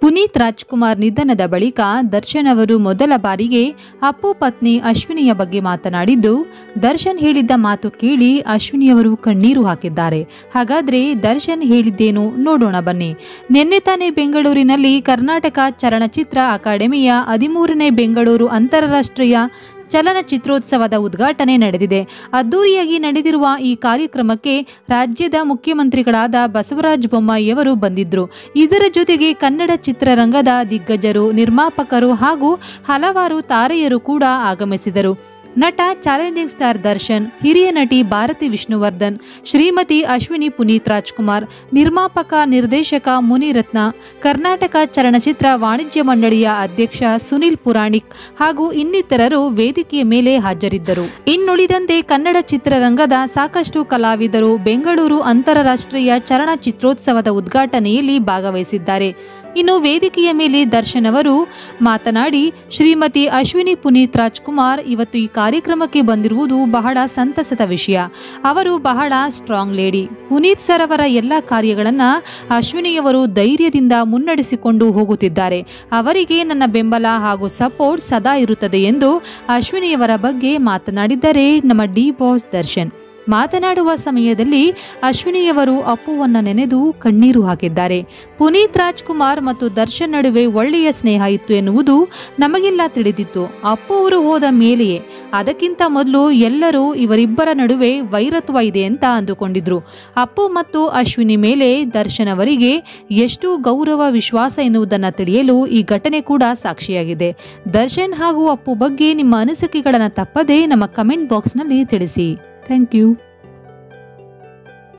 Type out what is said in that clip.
ಪುನೀತ್ ರಾಜ್ಕುಮಾರ್ ನಿಧನದ ಬಳಿಕ ದರ್ಶನ್ ಅವರು ಮೊದಲ ಬಾರಿಗೆ ಅಪ್ಪು ಪತ್ನಿ ಅಶ್ವಿನಿಯ ಬಗ್ಗೆ ಮಾತನಾಡಿದ್ದು ದರ್ಶನ್ ಹೇಳಿದ್ದ ಮಾತು ಕೇಳಿ ಅಶ್ವಿನಿಯವರು ಕಣ್ಣೀರು ಹಾಕಿದ್ದಾರೆ ಹಾಗಾದ್ರೆ ದರ್ಶನ್ ಹೇಳಿದ್ದೇನು ನೋಡೋಣ ಬನ್ನಿ ನಿನ್ನೆ ತಾನೇ ಬೆಂಗಳೂರಿನಲ್ಲಿ ಕರ್ನಾಟಕ ಚಲನಚಿತ್ರ ಅಕಾಡೆಮಿಯ ಹದಿಮೂರನೇ ಬೆಂಗಳೂರು ಅಂತಾರಾಷ್ಟ್ರೀಯ ಚಲನಚಿತ್ರೋತ್ಸವದ ಉದ್ಘಾಟನೆ ನಡೆದಿದೆ ಅದ್ದೂರಿಯಾಗಿ ನಡೆದಿರುವ ಈ ಕಾರ್ಯಕ್ರಮಕ್ಕೆ ರಾಜ್ಯದ ಮುಖ್ಯಮಂತ್ರಿಗಳಾದ ಬಸವರಾಜ ಬೊಮ್ಮಾಯಿಯವರು ಬಂದಿದ್ರು ಇದರ ಜೊತೆಗೆ ಕನ್ನಡ ಚಿತ್ರರಂಗದ ದಿಗ್ಗಜರು ನಿರ್ಮಾಪಕರು ಹಾಗೂ ಹಲವಾರು ತಾರೆಯರು ಕೂಡ ಆಗಮಿಸಿದರು ನಟ ಚಾಲೆಂಜಿಂಗ್ ಸ್ಟಾರ್ ದರ್ಶನ್ ಹಿರಿಯ ನಟಿ ಭಾರತಿ ವಿಷ್ಣುವರ್ಧನ್ ಶ್ರೀಮತಿ ಅಶ್ವಿನಿ ಪುನೀತ್ ರಾಜ್ಕುಮಾರ್ ನಿರ್ಮಾಪಕ ನಿರ್ದೇಶಕ ಮುನಿರತ್ನ ಕರ್ನಾಟಕ ಚಲನಚಿತ್ರ ವಾಣಿಜ್ಯ ಮಂಡಳಿಯ ಅಧ್ಯಕ್ಷ ಸುನಿಲ್ ಪುರಾಣಿಕ್ ಹಾಗೂ ಇನ್ನಿತರರು ವೇದಿಕೆಯ ಮೇಲೆ ಹಾಜರಿದ್ದರು ಇನ್ನುಳಿದಂತೆ ಕನ್ನಡ ಚಿತ್ರರಂಗದ ಸಾಕಷ್ಟು ಕಲಾವಿದರು ಬೆಂಗಳೂರು ಅಂತಾರಾಷ್ಟ್ರೀಯ ಚಲನಚಿತ್ರೋತ್ಸವದ ಉದ್ಘಾಟನೆಯಲ್ಲಿ ಭಾಗವಹಿಸಿದ್ದಾರೆ ಇನ್ನು ವೇದಿಕೆಯ ಮೇಲೆ ದರ್ಶನ್ ಅವರು ಮಾತನಾಡಿ ಶ್ರೀಮತಿ ಅಶ್ವಿನಿ ಪುನೀತ್ ರಾಜ್ಕುಮಾರ್ ಇವತ್ತು ಈ ಕಾರ್ಯಕ್ರಮಕ್ಕೆ ಬಂದಿರುವುದು ಬಹಳ ಸಂತಸದ ವಿಷಯ ಅವರು ಬಹಳ ಸ್ಟ್ರಾಂಗ್ ಲೇಡಿ ಪುನೀತ್ ಸರ್ ಅವರ ಎಲ್ಲ ಕಾರ್ಯಗಳನ್ನು ಅಶ್ವಿನಿಯವರು ಧೈರ್ಯದಿಂದ ಮುನ್ನಡೆಸಿಕೊಂಡು ಹೋಗುತ್ತಿದ್ದಾರೆ ಅವರಿಗೆ ನನ್ನ ಬೆಂಬಲ ಹಾಗೂ ಸಪೋರ್ಟ್ ಸದಾ ಇರುತ್ತದೆ ಎಂದು ಅಶ್ವಿನಿಯವರ ಬಗ್ಗೆ ಮಾತನಾಡಿದ್ದಾರೆ ನಮ್ಮ ಡಿ ಬಾಸ್ ದರ್ಶನ್ ಮಾತನಾಡುವ ಸಮಯದಲ್ಲಿ ಅಶ್ವಿನಿಯವರು ಅಪ್ಪುವನ್ನ ನೆನೆದು ಕಣ್ಣೀರು ಹಾಕಿದ್ದಾರೆ ಪುನೀತ್ ರಾಜ್ಕುಮಾರ್ ಮತ್ತು ದರ್ಶನ್ ನಡುವೆ ಒಳ್ಳೆಯ ಸ್ನೇಹ ಇತ್ತು ಎನ್ನುವುದು ನಮಗೆಲ್ಲ ತಿಳಿದಿತ್ತು ಅಪ್ಪು ಅವರು ಹೋದ ಮೇಲೆಯೇ ಅದಕ್ಕಿಂತ ಮೊದಲು ಎಲ್ಲರೂ ಇವರಿಬ್ಬರ ನಡುವೆ ವೈರತ್ವ ಇದೆ ಅಂತ ಅಂದುಕೊಂಡಿದ್ರು ಅಪ್ಪು ಮತ್ತು ಅಶ್ವಿನಿ ಮೇಲೆ ದರ್ಶನ್ ಅವರಿಗೆ ಎಷ್ಟು ಗೌರವ ವಿಶ್ವಾಸ ಎನ್ನುವುದನ್ನು ತಿಳಿಯಲು ಈ ಘಟನೆ ಕೂಡ ಸಾಕ್ಷಿಯಾಗಿದೆ ದರ್ಶನ್ ಹಾಗೂ ಅಪ್ಪು ಬಗ್ಗೆ ನಿಮ್ಮ ಅನಿಸಿಕೆಗಳನ್ನು ತಪ್ಪದೇ ನಮ್ಮ ಕಮೆಂಟ್ ಬಾಕ್ಸ್ನಲ್ಲಿ ತಿಳಿಸಿ ಥ್ಯಾಂಕ್ ಯು